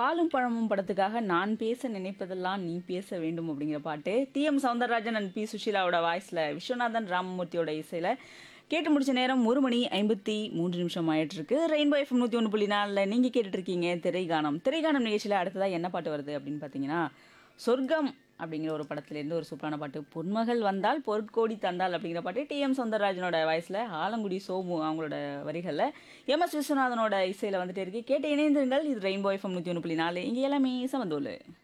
பாலும் பழமும் படத்துக்காக நான் பேச நினைப்பதெல்லாம் நீ பேச வேண்டும் அப்படிங்கிற பாட்டு T M Soundararajan and P சுஷீலாவோட வாய்ஸில் விஸ்வநாதன் ராமமூர்த்தியோட இசையில் கேட்டு முடிச்ச நேரம் ஒரு மணி ஐம்பத்தி மூன்று நிமிஷம் ஆயிட்டு இருக்கு ரெயின்போ எஃப்எம் நூற்றி ஒன்று புள்ளி நாலில் நீங்கள் கேட்டுட்டு இருக்கீங்க திரைகானம் திரைகானம் நிகழ்ச்சியில் அடுத்ததாக என்ன பாட்டு வருது அப்படின்னு பார்த்தீங்கன்னா சொர்க்கம் அப்படிங்கிற ஒரு படத்துலேருந்து ஒரு சூப்பரான பாட்டு பொன்மகள் வந்தால் பொருட்கோடி தந்தால் அப்படிங்கிற பாட்டு டி எம் சௌந்தரராஜனோட வாய்ஸில் ஆலங்குடி சோமு அவங்களோட வரிகளில் எம் எஸ் விஸ்வநாதனோட இசையில் வந்துட்டே இருக்கு கேட்டு இணைந்திருங்கள் இது ரெயின்போ எஃப்எம் நூற்றி ஒன்று புள்ளி நாலு இங்கே எல்லாமே சமந்தோல்